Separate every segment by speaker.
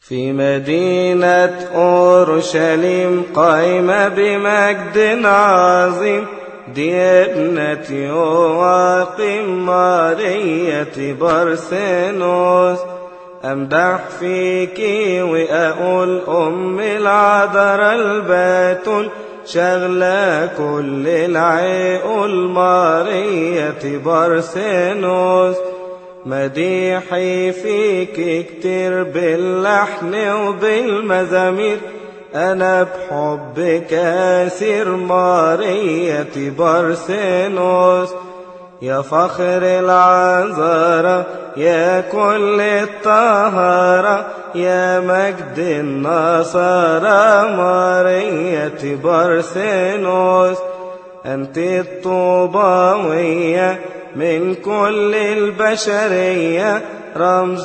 Speaker 1: في مدينة أورشليم قائمة بمجد عظيم دي ابنة يواقيم مارية برسنوس أمدح فيكي وأقول أم العذراء الباتول شغلة كل العقول مارية برسنوس مديحي فيك كتير باللحن وبالمزامير أنا بحبك أسير مارية برسنوس يا فخر العذارى يا كل الطهارة يا مجد النصارى مارية برسنوس أنت الطوباوية من كل البشرية رمز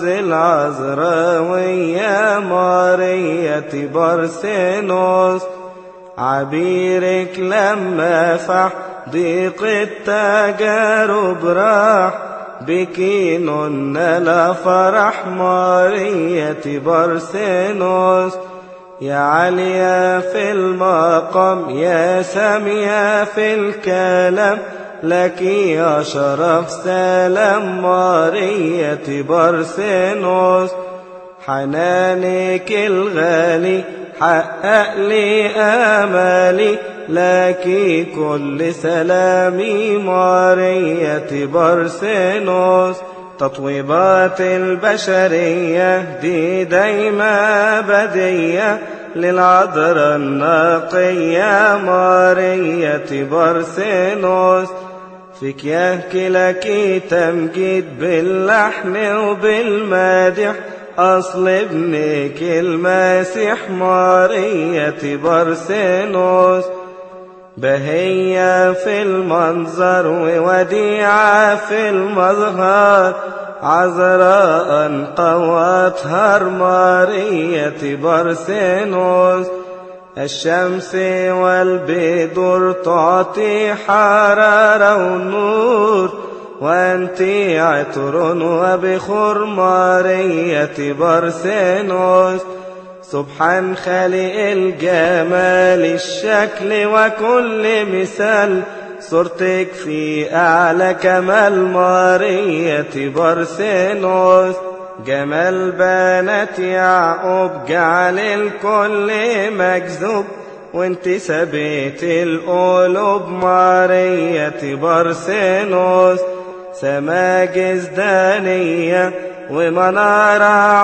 Speaker 1: العذراوية مارية برسنوس عبيرك لما فح ضيق التجارب راح بكين لا فرح مارية برسنوس يا عالية في المقام يا سامية في الكلام لك يا شرف سلام مارية برسنوس حنانك الغالي حقق لي آمالي لك كل سلامي مارية برسنوس تطويبات البشرية دي دايما بدية للعذراء النقية مارية برسنوس فيك يحكي لك تمجيد باللحن وبالمادح أصل ابنك المسيح مارية برسنوس بهية في المنظر ووديعة في المظهر عذراء قواتها مارية برسنوس الشمس والبدر تعطي حرارة ونور وأنت عطر وبخور مارية برسنوس سبحان خالق الجمال الشكل وكل مثال صورتك في أعلى كمال مارية برسنوس جمال بنات يعقوب جعل الكل مجذوب وانت سبيت القلوب مارية برسنوس سما جزدانية ومنارة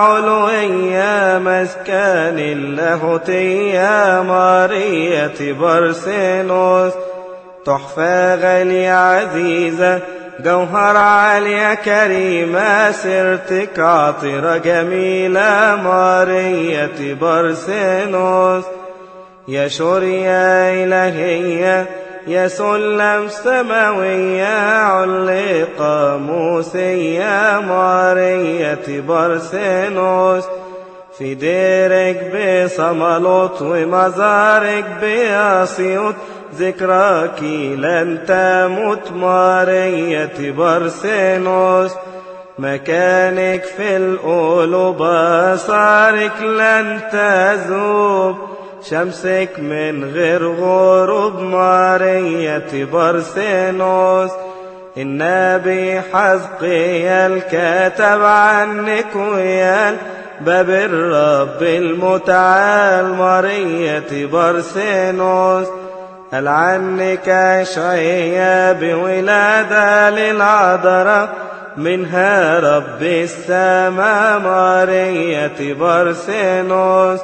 Speaker 1: علوية مسكن اللاهوتية مارية برسنوس تحفة غالية عزيزة جوهر عالية كريمة سيرتك عطرة جميلة مارية برسنوس يا شورية إلهية يا سلم سماوية علقة موسية مارية برسنوس في ديرك بصملوت ومزارك بأسيوط ذكراك لن تموت مارية برسنوس مكانك في القلوب أسارك لن تذوب شمسك من غير غروب مارية برسنوس النبي حزقيال كتب عنك ويال باب الرب المتعال مارية برسنوس قال عنك أشعية بولادة للعذراء منها رب السماء مارية برسنوس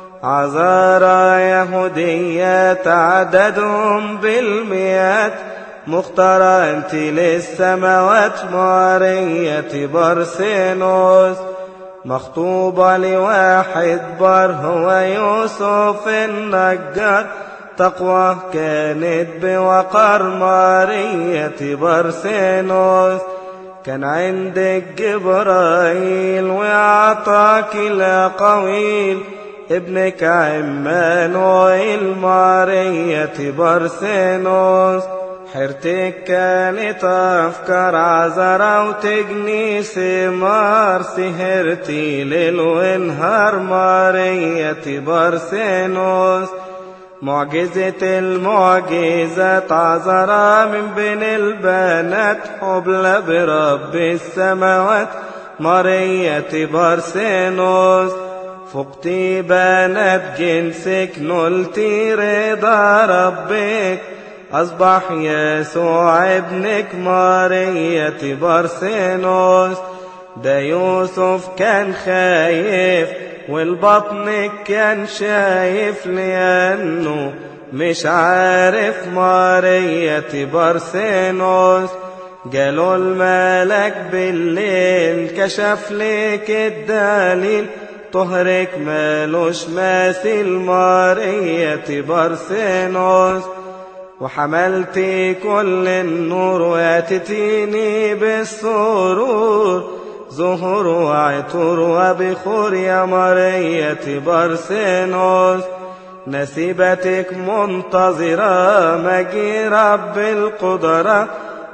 Speaker 1: عذارى يهودية تعددهم بالمئات مختارة أنت للسماوات مارية برسنوس مخطوبة لواحد بر هو يوسف النجار تقوى كانت بوقر مارية برسنوس كان عندك جبرائيل وأعطاك الأقاويل ابنك عمانويل مارية برسنوس حرتك كانت أفكار عذرة وتجني ثمار سهرتي ليل ونهار مارية بارسينوس معجزة المعجزات عذرة من بين البنات حبلة برب السماوات مارية بارسينوس فقتي بنات جنسك نلتي رضا ربك أصبح يسوع ابنك مارية بارسينوس ده يوسف كان خايف والبطن كان شايف لأنه مش عارف مارية بارسينوس جاله الملك بالليل كشف لك الدليل طهرك مالوش ماثل مارية بارسينوس وحملت كل النور واتتيني بالسرور زهور وعطور وبخور يا مرية برسينوس نسيبتك منتظرة مجي رب القدرة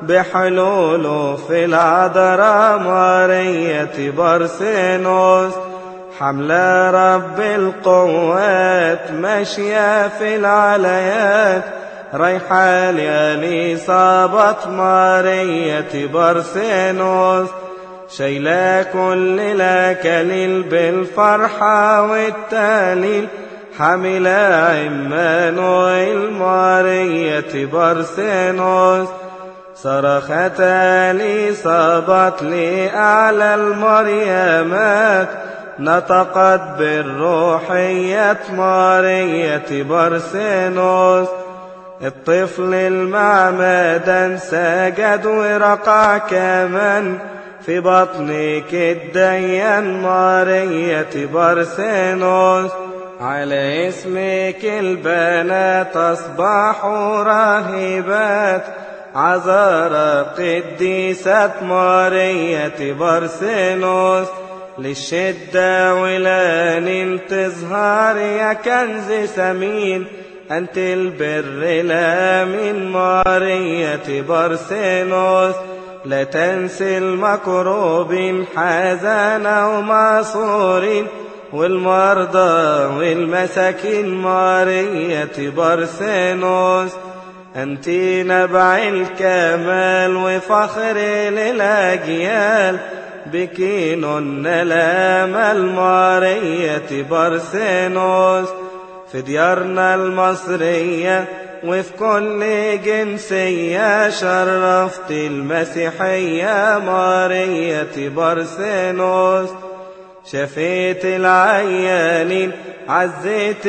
Speaker 1: بحلوله في العذراء مرية برسينوس حملة رب القوات ماشية في العليات رايحة ليالي صابت مارية برسينوس شيلا كل لكليل بالفرحة والتاليل حمل عمانويل مارية برسينوس صرخت لي صابت لي أعلى المريمات نطقت بالروحية مارية برسينوس الطفل المعمدا سجد ورقع كمان في بطنك الديان مارية برسينوس على اسمك البنات أصبحوا راهبات عذارى قديسات مارية برسينوس للشدة ولان تظهر يا كنز سمين أنت البر لا من مارية برسينوس لا تنسي المكروبين حزانا ومعصورين والمرضى والمساكين مارية برسينوس أنت نبع الكمال وفخر للأجيال بكين الأمل مارية برسينوس في ديارنا المصرية وفي كل جنسية شرفت المسيحية مارية برسينوس شفيت العيانين عزيت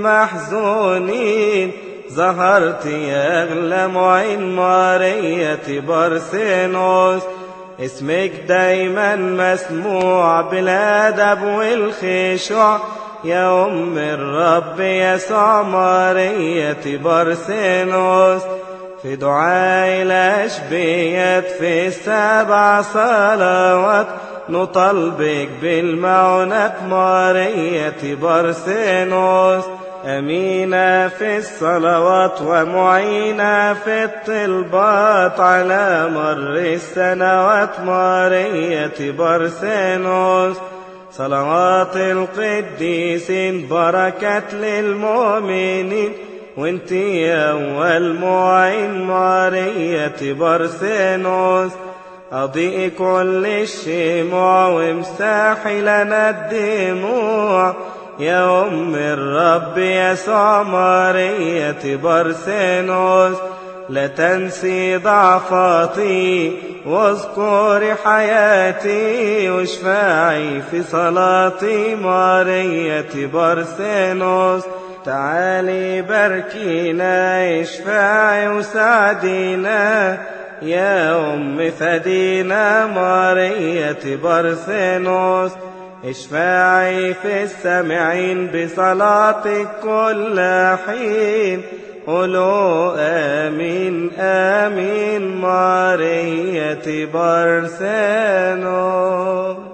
Speaker 1: المحزونين ظهرت يا أغلى معين مارية برسينوس اسمك دايما مسموع بالأدب والخشوع يا أم الرب يسوع مارية برسينوس في دعاء الأشبيات في السبع صلوات نطلبك بالمعونات مارية برسينوس أمينة في الصلوات ومعينة في الطلبات على مر السنوات مارية برسينوس صلوات القديسين بركة للمؤمنين وانت أول معين مارية برسينوس أضيء كل الشموع وامساحي لنا الدموع يا أم الرب يسوع مارية برسينوس لا تنسي ضعفاتي واذكري حياتي واشفعي في صلاتي مارية برسينوس تعالي باركينا اشفعي وساعدينا يا أم فدينا مارية برسينوس اشفعي في السامعين بصلاتك كل حين قولوا آمين آمين مارية برسانو